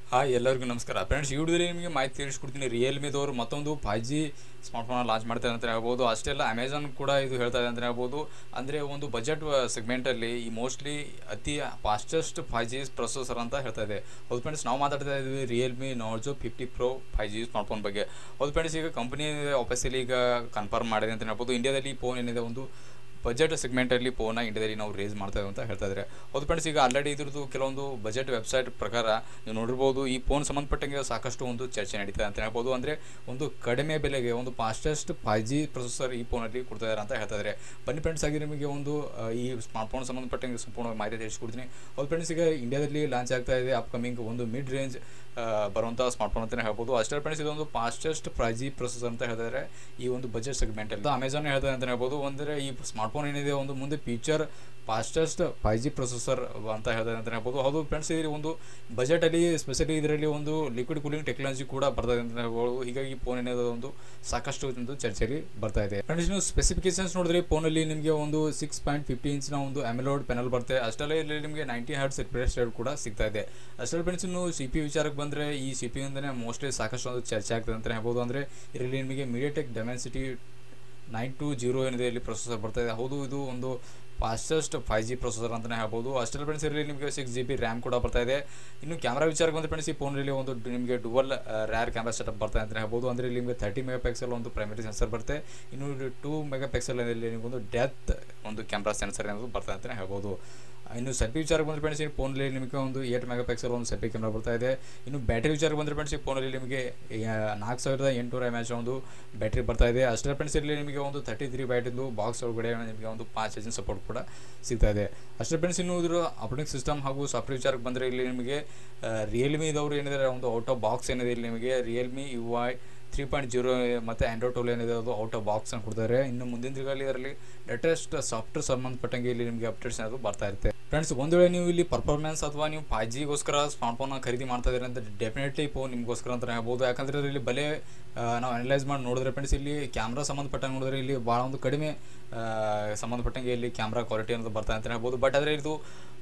hi ಎಲ್ಲರಿಗೂ ನಮಸ್ಕಾರ friends ಈ ವಿಡಿಯೋದಲ್ಲಿ ನಿಮಗೆ ಮಾಹಿತಿ ತಿಳಿಸ್ಕೊಡ್ತೀನಿ ರಿಯಲ್ಮಿದವರು ಮತ್ತೊಂದು ಫೈವ್ ಜಿ ಸ್ಮಾರ್ಟ್ಫೋನ್ ಲಾಂಚ್ ಮಾಡ್ತಾರೆ ಅಂತ ಹೇಳ್ಬೋದು ಅಷ್ಟೇ ಅಲ್ಲ ಅಮೆಝಾನ್ ಕೂಡ ಇದು ಹೇಳ್ತಾ ಇದೆ ಅಂತ ಹೇಳ್ಬೋದು ಅಂದರೆ ಒಂದು ಬಜೆಟ್ ಸೆಗ್ಮೆಂಟಲ್ಲಿ ಈ ಮೋಸ್ಟ್ಲಿ ಅತಿ ಫಾಸ್ಟೆಸ್ಟ್ ಫೈವ್ ಜಿ ಪ್ರೊಸೆಸರ್ ಅಂತ ಹೇಳ್ತಾ ಇದೆ ಹೌದು ಫ್ರೆಂಡ್ಸ್ ನಾವು ಮಾತಾಡ್ತಾ ಇದ್ವಿ Realme Narzo fifty pro five G smartphone ಬಗ್ಗೆ ಹೌದು ಫ್ರೆಂಡ್ಸ್ ಈಗ ಕಂಪನಿ ಆಫೀಸಲ್ಲಿ ಈಗ ಕನ್ಫರ್ಮ್ ಮಾಡಿದೆ ಅಂತ ಹೇಳ್ಬೋದು ಇಂಡಿಯಾದಲ್ಲಿ ಈ ಫೋನ್ ಏನಿದೆ ಒಂದು ಬಜೆಟ್ ಸೆಗ್ಮೆಂಟಲ್ಲಿ ಫೋನ ಇಂಡಿಯಾದಲ್ಲಿ ನಾವು ರೇಸ್ ಮಾಡ್ತೇವೆ ಅಂತ ಹೇಳ್ತಾ ಇದ್ದಾರೆ ಹೌದು ಫ್ರೆಂಡ್ಸ್ ಈಗ ಆಲ್ರೆಡಿ ಇದ್ರದ್ದು ಕೆಲವೊಂದು ಬಜೆಟ್ ವೆಬ್ಸೈಟ್ ಪ್ರಕಾರ ನೀವು ನೋಡಿರ್ಬೋದು ಈ ಫೋನ್ ಸಂಬಂಧಪಟ್ಟಂಗೆ ಸಾಕಷ್ಟು ಒಂದು ಚರ್ಚೆ ನಡೀತಾ ಅಂತ ಹೇಳ್ಬೋದು ಅಂದರೆ ಒಂದು ಕಡಿಮೆ ಬೆಲೆಗೆ ಒಂದು ಫಾಸ್ಟೆಸ್ಟ್ ಫೈವ್ ಜಿ ಪ್ರೊಸೆಸರ್ ಈ ಫೋನಲ್ಲಿ ಕೊಡ್ತಾ ಇದ್ದಾರೆ ಅಂತ ಹೇಳ್ತಾ ಇದ್ದಾರೆ ಬನ್ನಿ ಫ್ರೆಂಡ್ಸ್ ಆಗಿ ನಿಮಗೆ ಒಂದು ಆ, ಈ ಸ್ಮಾರ್ಟ್ಫೋನ್ ಸಂಬಂಧಪಟ್ಟಂಗೆ ಸಂಪೂರ್ಣ ಮಾಹಿತಿ ತಿಳಿಸ್ಕೊಡ್ತೀನಿ ಹೌದು ಫ್ರೆಂಡ್ಸ್ ಈಗ ಇಂಡಿಯಾದಲ್ಲಿ ಲಾಂಚ್ ಆಗ್ತಾ ಇದೆ ಅಪ್ಕಮಿಂಗ್ ಒಂದು ಮಿಡ್ ರೇಂಜ್ ಬರುವಂಥ ಸ್ಮಾರ್ಟ್ಫೋನ್ ಅಂತಲೇ ಹೇಳ್ಬೋದು ಅಷ್ಟೇ ಫ್ರೆಂಡ್ಸ್ ಇದೊಂದು ಫಾಸ್ಟೆಸ್ಟ್ ಫೈವ್ ಜಿ ಪ್ರೊಸೆಸರ್ ಅಂತ ಹೇಳ್ತಾರೆ ಈ ಒಂದು ಬಜೆಟ್ ಸೆಗ್ಮೆಂಟಲ್ಲಿ ಅಮೆಝಾನ್ ಹೇಳ್ತಾರೆ ಅಂತ ಹೇಳ್ಬೋದು ಅಂದರೆ ಈ ಸ್ಮಾರ್ಟ್ಫೋನ್ ಏನಿದೆ ಒಂದು ಮುಂದೆ future fastest five G processor ಅಂತ ಹೇಳ್ತಾರೆ ಅಂತ ಹೇಳ್ಬೋದು ಹೌದು ಫ್ರೆಂಡ್ಸ್ ಇದು ಒಂದು ಬಜೆಟಲ್ಲಿ ಸ್ಪೆಷಲಿ ಇದರಲ್ಲಿ ಒಂದು ಲಿಕ್ವಿಡ್ ಕೂಲಿಂಗ್ ಟೆಕ್ನಾಲಜಿ ಕೂಡ ಬರ್ತದೆ ಅಂತ ಹೇಳ್ಬೋದು ಹೀಗಾಗಿ ಫೋನ್ ಏನಿದೆ ಒಂದು ಸಾಕಷ್ಟು ಒಂದು ಚರ್ಚೆಯಲ್ಲಿ ಬರ್ತಾ ಇದೆ ಫ್ರೆಂಡ್ಸ್ ನೀವು ಸ್ಪೆಸಿಫಿಕೇಶನ್ಸ್ ನೋಡಿದ್ರೆ ಫೋನಲ್ಲಿ ನಿಮಗೆ ಒಂದು ಸಿಕ್ಸ್ ಪಾಯಿಂಟ್ ಫಿಫ್ಟಿ ಇಂಚ್ನ ಒಂದು ಅಮೆಲೋಡ್ ಪೆನಲ್ ಬರುತ್ತೆ ಅಷ್ಟಲ್ಲೇ ಇಲ್ಲಿ ನಿಮಗೆ ನೈಂಟಿ ಹರ್ಟ್ಸ್ ರಿಫ್ರೆಶ್ ರೇಟ್ ಕೂಡ ಸಿಗ್ತಾ ಇದೆ ಅಷ್ಟರಲ್ಲಿ ಫ್ರೆಂಡ್ಸ್ ಇನ್ನು ಸಿ ಪಿ ವಿಚಾರಕ್ಕೆ ಬಂದರೆ ಈ ಸಿ ಪಿ ಇಂದನೇ ಮೋಸ್ಟ್ಲಿ ಸಾಕಷ್ಟು ಒಂದು ಚರ್ಚೆ ಆಗ್ತದೆ ಅಂತಲೇ ಹೇಳ್ಬೋದು ಅಂದರೆ ಇದರಲ್ಲಿ ನಿಮಗೆ MediaTek Dimensity nine two zero ಏನಿದೆ ಇಲ್ಲಿ ಪ್ರೊಸೆಸರ್ ಬರ್ತಾ ಇದೆ ಹೌದು ಇದು ಒಂದು ಫಾಸ್ಟೆಸ್ಟ್ ಫೈವ್ ಜಿ ಪ್ರೊಸೆಸರ್ ಅಂತಲೇ ಹೇಳ್ಬೋದು ಅಷ್ಟರಲ್ಲಿ ಫ್ರೆಂಡ್ಸ್ ಇಲ್ಲಿ ನಿಮಗೆ ಸಿಕ್ಸ್ ಜಿ ಬಿ ರ್ಯಾಮ್ ಕೂಡ ಬರ್ತಾ ಇದೆ ಇನ್ನು ಕ್ಯಾಮ್ರಾ ವಿಚಾರಕ್ಕೆ ಬಂದರೆ ಫ್ರೆಂಡ್ಸ್ ಈ ಫೋನಲ್ಲಿ ಒಂದು ಡ್- ನಿಮಗೆ ಡುವಲ್ ರ್ಯಾರ್ ಕ್ಯಾಮ್ರಾ ಸೆಟಪ್ ಬರ್ತಾ ಇದೆ ಅಂತ ಹೇಳ್ಬೋದು ಅಂದರೆ ಇಲ್ಲಿ ನಿಮಗೆ ತರ್ಟಿ ಮೆಗಾ ಪಿಕ್ಸೆಲ್ ಒಂದು ಪ್ರೈಮರಿ ಸೆನ್ಸರ್ ಬರುತ್ತೆ ಇನ್ನು ಟೂ ಮೆಗಾ ಪಿಕ್ಸೆಲ್ ಇಲ್ಲಿ ನಿಮಗೊಂದು ಡೆತ್ ಒಂದು ಕ್ಯಾಮ್ರಾ ಸೆನ್ಸರ್ ಅನ್ನೋದು ಬರ್ತಾ ಅಂತಲೇ ಹೇಳ್ಬೋದು ಇನ್ನು ಸೆಲ್ಫಿ ವಿಚಾರಕ್ಕೆ ಬಂದರೆ ಫ್ರೆಂಡ್ಸ್ ಈ ಫೋನಲ್ಲಿ ನಿಮಗೆ ಒಂದು ಏಟ್ ಮೆಗಾ ಪಿಕ್ಸೆಲ್ ಒಂದು ಸೆಲ್ಫಿ ಕ್ಯಾಮ್ರಾ ಬರ್ತಾ ಇದೆ ಇನ್ನು ಬ್ಯಾಟ್ರಿ ವಿಚಾರಕ್ಕೆ ಬಂದರೆ ಫ್ರೆಂಡ್ಸ್ ಈ ಫೋನಲ್ಲಿ ನಿಮಗೆ ನಾಲ್ಕು ಸಾವಿರದ ಎಂಟುನೂರ ಎಮ್ ಎಚ್ ಒಂದು ಬ್ಯಾಟ್ರಿ ಬರ್ತಾ ಇದೆ ಅಷ್ಟೇ ಫ್ರೆಂಡ್ಸ್ ಇಲ್ಲಿ ನಿಮಗೆ ಒಂದು ತರ್ಟಿ ತ್ರೀ ಬ್ಯಾಟಿಂದು ಬಾಕ್ಸ್ ಒಳಗಡೆ ನಿಮಗೆ ಒಂದು ಪಾಂಚ್ ಎಜಿನ ಸಪೋರ್ಟ್ ಕೂಡ ಸಿಗ್ತಾ ಇದೆ ಅಷ್ಟೇ ಫ್ರೆಂಡ್ಸ್ ಇನ್ನು ಇದರ ಆಪರೇಟಿಂಗ್ ಸಿಸ್ಟಮ್ ಹಾಗೂ ಸಾಫ್ಟ್ವೇರ್ ವಿಚಾರಕ್ಕೆ ಬಂದರೆ ಇಲ್ಲಿ ನಿಮಗೆ ರಿಯಲ್ಮಿದವರು ಏನಿದೆ ಒಂದು ಔಟ್ ಆಫ್ ಬಾಕ್ಸ್ ಏನಿದೆ ಇಲ್ಲಿ ನಿಮಗೆ Realme U I three point zero ಮತ್ತು ಆ್ಯಂಡ್ರಾಯ್ಡ್ ಟೋಲ್ ಏನಿದೆ ಅದು ಔಟ್ ಆಫ್ ಬಾಕ್ಸ್ ಅನ್ನು ಕೊಡ್ತಾರೆ ಇನ್ನು ಮುಂದಿನ ದಿನಗಳಲ್ಲಿ ಇದರಲ್ಲಿ ಲೇಟೆಸ್ಟ್ ಸಾಫ್ಟ್ವೇರ್ ಸಂಬಂಧಪಟ್ಟಂಗೆ ಇಲ್ಲಿ ನಿಮಗೆ ಅಪ್ಡೇಟ್ಸ್ ಏನಾದರೂ ಬರ್ತಾ ಇರುತ್ತೆ ಫ್ರೆಂಡ್ಸ್ ಒಂದು ವೇಳೆ ನೀವು ಇಲ್ಲಿ ಪರ್ಫಾರ್ಮೆನ್ಸ್ ಅಥವಾ ನೀವು ಫೈವ್ ಜಿಗೋಸ್ಕರ ಸ್ಮಾರ್ಟ್ಫೋನ್ನ ಖರೀದಿ ಮಾಡ್ತಾ ಇದ್ದೀರಿ ಅಂತ ಡೆಫಿನೆಟ್ಲಿ ಫೋನ್ ನಿಮಗೋಸ್ಕರ ಅಂತ ಹೇಳ್ಬೋದು ಯಾಕಂದರೆ ಇಲ್ಲಿ ಬೆಲೆ ಆ, ನಾವು ಅನಲೈಸ್ ಮಾಡಿ ನೋಡಿದ್ರೆ ಫ್ರೆಂಡ್ಸ್ ಇಲ್ಲಿ ಕ್ಯಾಮ್ರಾ ಸಂಬಂಧಪಟ್ಟಂಗೆ ನೋಡಿದ್ರೆ ಇಲ್ಲಿ ಭಾಳ ಒಂದು ಕಡಿಮೆ ಆ, ಸಂಬಂಧಪಟ್ಟಂಗೆ ಇಲ್ಲಿ ಕ್ಯಾಮ್ರಾ ಕ್ವಾಲಿಟಿ ಅನ್ನೋದು ಬರ್ತಾ ಅಂತ ಹೇಳ್ಬೋದು ಬಟ್ ಆದರೆ ಇದು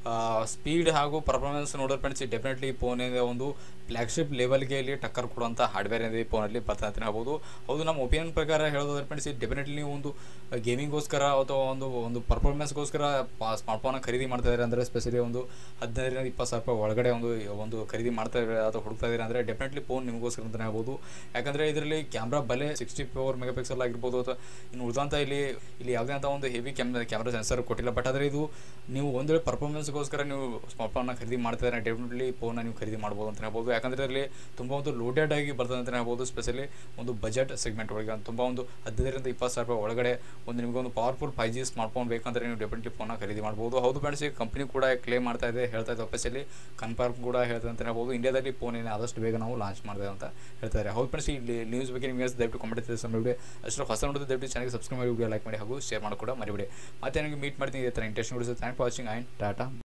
ಸ್ಪೀಡ್ ಹಾಗೂ ಪರ್ಫಾರ್ಮೆನ್ಸ್ ನೋಡಿದ್ರೆ ಫ್ರೆಂಡ್ಸ್ ಡೆಫಿನೆಟ್ಲಿ ಫೋನ್ ಏನಿದೆ ಒಂದು ಫ್ಲಾಗ್ಶಿಪ್ ಲೆವೆಲ್ಗೆ ಇಲ್ಲಿ ಟಕ್ಕರ್ ಕೊಡುವಂಥ ಹಾರ್ಡ್ವೇರ್ ಏನಿದೆ ಈ ಫೋನಲ್ಲಿ ಬರ್ತಾ ಅಂತ ಹೇಳ್ಬೋದು ಹೌದು ನಮ್ಮ ಒಪಿನಿಯನ್ ಪ್ರಕಾರ ಹೇಳೋದಾದ್ರೆ ಫ್ರೆಂಡ್ಸ್ ಡೆಫಿನೆಟ್ಲಿ ನೀವು ಒಂದು ಗೇಮಿಂಗ್ಗೋಸ್ಕರ ಅಥವಾ ಒಂದು ಒಂದು ಪರ್ಫಾರ್ಮೆನ್ಸ್ಗೋಸ್ಕರ ಸ್ಮಾರ್ಟ್ಫೋನ್ ಖರೀದಿ ಮಾಡ್ತಾ ಇದ್ದಾರೆ ಅಂದರೆ ಸ್ಪೆಷಲಿ ಒಂದು ಹದಿನೈದರಿಂದ ಇಪ್ಪತ್ತು ಸಾವಿರ ರೂಪಾಯಿ ಒಳಗಡೆ ಒಂದು ಒಂದು ಖರೀದಿ ಮಾಡ್ತಾ ಇದ್ದಾರೆ ಅಥವಾ ಹುಡುಕ್ತಾ ಇದ್ದಾರೆ ಅಂದರೆ ಡೆಫಿನೆಟ್ಲಿ ಫೋನ್ ನಿಮಗೋಸ್ಕರ ಅಂತಲೇ ಹೇಳ್ಬೋದು ಯಾಕಂದರೆ ಇದರಲ್ಲಿ ಕ್ಯಾಮ್ರಾ ಬಲೆ ಸಿಕ್ಸ್ಟಿ ಫೋರ್ ಮೆಗಾ ಪಿಕ್ಸೆಲ್ ಆಗಿರ್ಬೋದು ಅಥವಾ ಇನ್ನು ಉಳಿದಂಥ ಇಲ್ಲಿ ಇಲ್ಲಿ ಯಾವುದೇ ಅಂತ ಒಂದು ಹೆವಿ ಕ್ಯಾಮ್ರಾ ಕ್ಯಾಮ್ರಾ ಸೆನ್ಸರ್ ಕೊಟ್ಟಿಲ್ಲ ಬಟ್ ಆದರೆ ಇದು ನೀವು ಒಂದು ವೇಳೆ ಪರ್ಫಾರ್ಮೆನ್ಸ್ಗೋಸ್ಕರ ನೀವು ಸ್ಮಾರ್ಟ್ಫೋನ್ನ ಖರೀದಿ ಮಾಡ್ತಾ ಇದ್ದಾರೆ ಡೆಫಿನೆಟ್ಲಿ ಫೋನ್ನ ನೀವು ಖರೀದಿ ಮಾಡ್ಬೋದು ಅಂತ ಹೇಳ್ಬೋದು ಯಾಕಂದರೆ ಇದರಲ್ಲಿ ತುಂಬ ಒಂದು ಲೋಡೆಡ್ ಆಗಿ ಬರ್ತದೆ ಅಂತ ಹೇಳ್ಬೋದು ಸ್ಪೆಷಲಿ ಒಂದು ಬಜೆಟ್ ಸೆಗ್ಮೆಂಟ್ ಒಳಗೆ ತುಂಬ ಒಂದು ಹದಿನೈದರಿಂದ ಇಪ್ಪತ್ತು ಸಾವಿರ ರೂಪಾಯಿ ಒಳಗಡೆ ಒಂದು ನಿಮಗೊಂದು ಪವರ್ಫುಲ್ ಫೈವ್ ಜಿ ಸ್ಮಾರ್ಟ್ಫೋನ್ ಬೇಕಂದ್ರೆ ನೀವು ಡೆಫಿನೆಟ್ಲಿ ಫೋನ್ನ ಖರೀದಿ ಮಾಡ್ಬೋದು ಹೌದು ಫ್ರೆಂಡ್ಸ್ ಈ ಕಂಪನಿ ಕೂಡ ಕ್ಲೇಮ್ ಮಾಡ್ತಾ ಇದೆ ಹೇಳ್ತಾ ಇದೆ ಆಫೀಸಲ್ಲಿ ಕನ್ಫರ್ಮ್ ಕೂಡ ಹೇಳ್ತಾ ಅಂತ ಹೇಳ್ಬೋದು ಇಂಡಿಯಾದಲ್ಲಿ ಫೋನ್ ಏನು ಆದಷ್ಟು ಬೇಗ ನಾವು ಲಾಂಚ್ ಮಾಡಿದೆ ಅಂತ ಹೇಳ್ತಾರೆ ಹೌದು ಫ್ರೆಂಡ್ಸ್ ಈ ನ್ಯೂಸ್ ಬಗ್ಗೆ ನಿಮಗೆ ದಯವಿಟ್ಟು ಕಮೆಂಟ್ ತಿಳಿಸಿ ಅಷ್ಟು ಹೊಸ ನೋಡಿದ್ರೆ ದಯವಿಟ್ಟು ಚಾನಲ್ಗೆ ಸಬ್ಸ್ಕ್ರೈಬ್ ಮಾಡಿ ವಿಡಿಯೋ ಲೈಕ್ ಮಾಡಿ ಹಾಗೂ ಶೇರ್ ಮಾಡಿ ಕೂಡ ಮರಿಬೇಡಿ ಮತ್ತೆ ನನಗೆ ಮೀಟ್ ಮಾಡ್ತೀನಿ ಇದೇ ಥರ ಇಂಟ್ರೆಸ್ಟ್ ನೋಡಿದ್ರೆ thank for watching and Tata